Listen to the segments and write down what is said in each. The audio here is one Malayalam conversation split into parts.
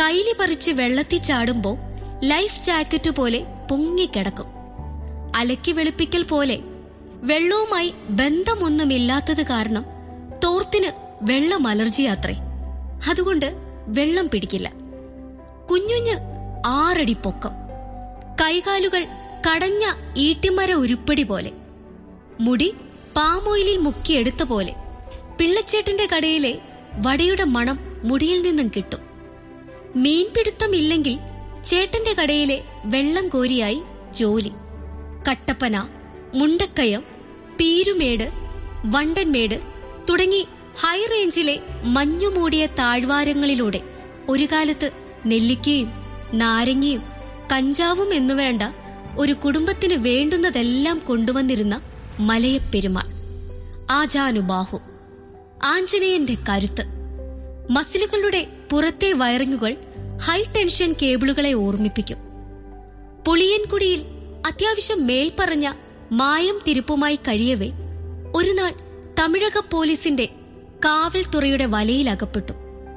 കൈലി പറിച്ച് വെള്ളത്തിൽ ചാടുമ്പോ ലൈഫ് ജാക്കറ്റ് പോലെ പൊങ്ങിക്കിടക്കും അലക്കി വെളുപ്പിക്കൽ പോലെ വെള്ളവുമായി ബന്ധമൊന്നുമില്ലാത്തത് കാരണം തോർത്തിന് വെള്ളം അലർജിയാത്രേ അതുകൊണ്ട് വെള്ളം പിടിക്കില്ല കുഞ്ഞുഞ്ഞ് ആറടി പൊക്കം കൈകാലുകൾ കടഞ്ഞ ഈട്ടിമര ഉരുപ്പടി പോലെ മുടി പാമോയിലിൽ മുക്കിയെടുത്ത പോലെ പിള്ളച്ചേട്ടന്റെ കടയിലെ വടയുടെ മണം മുടിയിൽ നിന്നും കിട്ടും മീൻപിടുത്തമില്ലെങ്കിൽ ചേട്ടന്റെ കടയിലെ വെള്ളം കോരിയായി ജോലി കട്ടപ്പന മുണ്ടക്കയം പീരുമേട് വണ്ടൻമേട് തുടങ്ങി ഹൈ റേഞ്ചിലെ മഞ്ഞുമൂടിയ താഴ്വാരങ്ങളിലൂടെ ഒരു കാലത്ത് നെല്ലിക്കയും നാരങ്ങയും കഞ്ചാവും എന്നുവേണ്ട ഒരു കുടുംബത്തിന് വേണ്ടുന്നതെല്ലാം കൊണ്ടുവന്നിരുന്ന മലയപ്പെരുമാൾ ആജാനുബാഹു ആഞ്ജനേയന്റെ കരുത്ത് മസിലുകളുടെ പുറത്തെ വയറിങ്ങുകൾ ഹൈ ടെൻഷൻ കേബിളുകളെ ഓർമ്മിപ്പിക്കും പുളിയൻകുടിയിൽ അത്യാവശ്യം മേൽപ്പറഞ്ഞ മായം തിരുപ്പുമായി കഴിയവേ ഒരു നാൾ തമിഴക പോലീസിന്റെ കാവൽ തുറയുടെ വലയിലകപ്പെട്ടു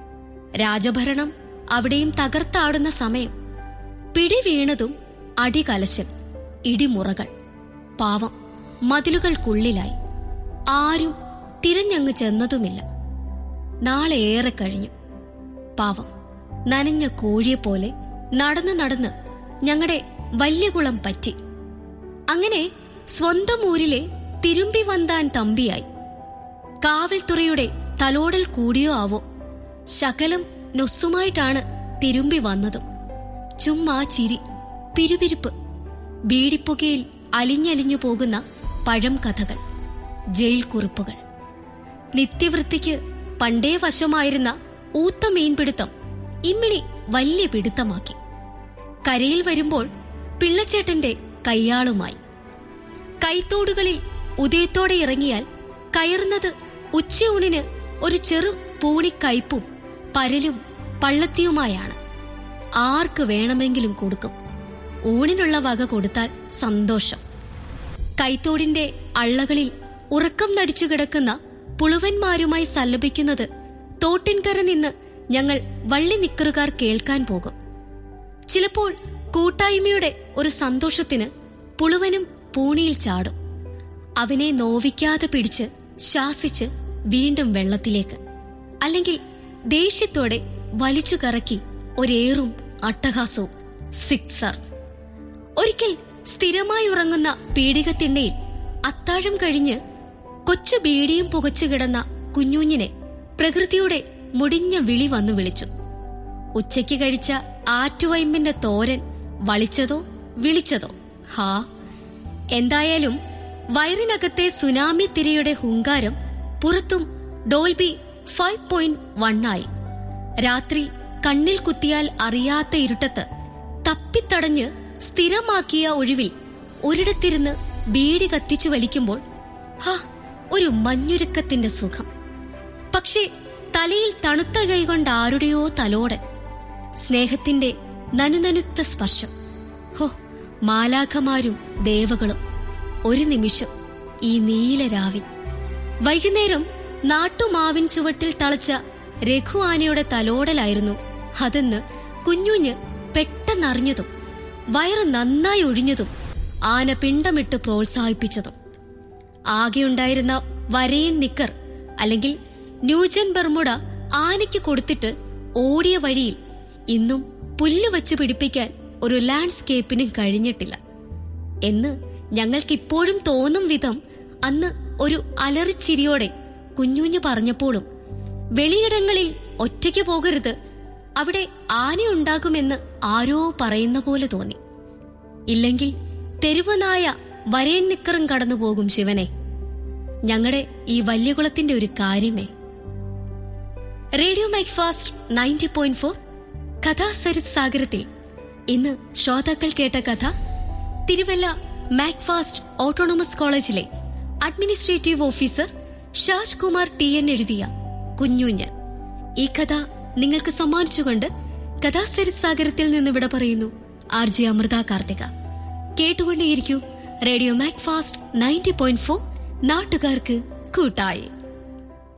രാജഭരണം അവിടെയും തകർത്താടുന്ന സമയം പിടി വീണതും അടികലശൽ ഇടിമുറകൾ പാവം മതിലുകൾക്കുള്ളിലായി ആരും തിരഞ്ഞങ്ങ് ചെന്നതുമില്ല നാളെ ഏറെ കഴിഞ്ഞു പാവം നനഞ്ഞ കോഴിയെപ്പോലെ നടന്ന് നടന്ന് ഞങ്ങളുടെ വല്യകുളം പറ്റി അങ്ങനെ സ്വന്തം ഊരിലെ തിരുമ്പി വന്താൻ തമ്പിയായി കാവൽത്തുറയുടെ തലോടൽ കൂടിയോ ആവോ ശകലം നൊസ്സുമായിട്ടാണ് തിരുമ്പി വന്നതും ചുമ്മാ ചിരി പിരുപിരിപ്പ് ബീഡിപ്പുകയിൽ അലിഞ്ഞലിഞ്ഞു പോകുന്ന പഴം കഥകൾ ജയിൽ കുറിപ്പുകൾ നിത്യവൃത്തിക്ക് പണ്ടേ വശമായിരുന്ന ഊത്ത മീൻപിടുത്തം ഇമ്മിണി വലിയ പിടുത്തമാക്കി കരയിൽ വരുമ്പോൾ പിള്ളച്ചേട്ടന്റെ കയ്യാളുമായി കൈത്തോടുകളിൽ ഉദയത്തോടെ ഇറങ്ങിയാൽ കയറുന്നത് ഉച്ചയൂണിന് ഒരു ചെറു പൂണിക്കയ്പും പരലും പള്ളത്തിയുമായാണ് ആർക്ക് വേണമെങ്കിലും കൊടുക്കും ഊണിനുള്ള വക കൊടുത്താൽ സന്തോഷം കൈത്തോടിന്റെ അള്ളകളിൽ ഉറക്കം നടിച്ചു കിടക്കുന്ന പുളുവന്മാരുമായി സല്ലപിക്കുന്നത് തോട്ടിൻകര നിന്ന് ഞങ്ങൾ വള്ളി നിക്കറുകാർ കേൾക്കാൻ പോകും ചിലപ്പോൾ കൂട്ടായ്മയുടെ ഒരു സന്തോഷത്തിന് പുളുവനും പൂണിയിൽ ചാടും അവനെ നോവിക്കാതെ പിടിച്ച് ശാസിച്ച് വീണ്ടും വെള്ളത്തിലേക്ക് അല്ലെങ്കിൽ ദേഷ്യത്തോടെ വലിച്ചു കറക്കി ഒരേറും അട്ടഹാസവും സിക്സർ ഒരിക്കൽ സ്ഥിരമായി ഉറങ്ങുന്ന പീഡികത്തിണ്ണയിൽ അത്താഴം കഴിഞ്ഞ് കൊച്ചു ബീഡിയും പുകച്ചു കിടന്ന കുഞ്ഞുഞ്ഞിനെ പ്രകൃതിയുടെ മുടിഞ്ഞ വിളി വന്നു വിളിച്ചു ഉച്ചയ്ക്ക് കഴിച്ച ആറ്റുവൈമ്പിന്റെ തോരൻ വളിച്ചതോ വിളിച്ചതോ ഹാ എന്തായാലും വയറിനകത്തെ സുനാമി തിരയുടെ ഹുങ്കാരം പുറത്തും ഡോൾബി ഫൈവ് പോയിന്റ് വണ്ണായി രാത്രി കണ്ണിൽ കുത്തിയാൽ അറിയാത്ത ഇരുട്ടത്ത് തപ്പിത്തടഞ്ഞ് സ്ഥിരമാക്കിയ ഒഴിവിൽ ഒരിടത്തിരുന്ന് ബീഡി കത്തിച്ചു വലിക്കുമ്പോൾ ഹാ ഒരു മഞ്ഞുരുക്കത്തിന്റെ സുഖം പക്ഷേ തലയിൽ തണുത്ത കൈകൊണ്ട് ആരുടെയോ തലോടൻ സ്നേഹത്തിന്റെ നനുനനുത്ത സ്പർശം ഹോ മാലാഖമാരും ദേവകളും ഒരു നിമിഷം ഈ നീലരാവിൽ വൈകുന്നേരം നാട്ടുമാവിൻ ചുവട്ടിൽ തളച്ച രഘു ആനയുടെ തലോടലായിരുന്നു അതെന്ന് കുഞ്ഞുഞ്ഞ് പെട്ടെന്നറിഞ്ഞതും വയറ് നന്നായി ഒഴിഞ്ഞതും ആന പിണ്ടമിട്ട് പ്രോത്സാഹിപ്പിച്ചതും ആകെയുണ്ടായിരുന്ന വരയൻ നിക്കർ അല്ലെങ്കിൽ ന്യൂജൻ ബർമുഡ ആനയ്ക്ക് കൊടുത്തിട്ട് ഓടിയ വഴിയിൽ ഇന്നും പുല്ല് വച്ചു പിടിപ്പിക്കാൻ ഒരു ലാൻഡ്സ്കേപ്പിനും കഴിഞ്ഞിട്ടില്ല എന്ന് ഞങ്ങൾക്കിപ്പോഴും തോന്നും വിധം അന്ന് ഒരു അലറിച്ചിരിയോടെ കുഞ്ഞുഞ്ഞു പറഞ്ഞപ്പോഴും വെളിയിടങ്ങളിൽ ഒറ്റയ്ക്ക് പോകരുത് അവിടെ ആനയുണ്ടാകുമെന്ന് ആരോ പറയുന്ന പോലെ തോന്നി ഇല്ലെങ്കിൽ തെരുവുനായ വരയൻ നിക്കറും കടന്നു പോകും ശിവനെ ഞങ്ങളുടെ ഈ വല്യകുളത്തിന്റെ ഒരു കാര്യമേ radio Macfast ninety point four കഥാസരിത് സാഗരത്തിൽ ഇന്ന് ശ്രോതാക്കൾ കേട്ട കഥ തിരുവല്ല മാക്ഫാസ്റ്റ് ഓട്ടോണമസ് കോളേജിലെ administrative officer Shaj Kumar T N എഴുതിയ കുഞ്ഞുഞ്ഞ് ഈ കഥ നിങ്ങൾക്ക് സമ്മാനിച്ചുകൊണ്ട് കഥാസരിത് സാഗരത്തിൽ നിന്ന് ഇവിടെ പറയുന്നു ആർ ജെ അമൃത കാർത്തിക കേട്ടുകൊണ്ടേയിരിക്കൂ radio Macfast ninety point four നാട്ടുകാർക്ക് കൂട്ടായി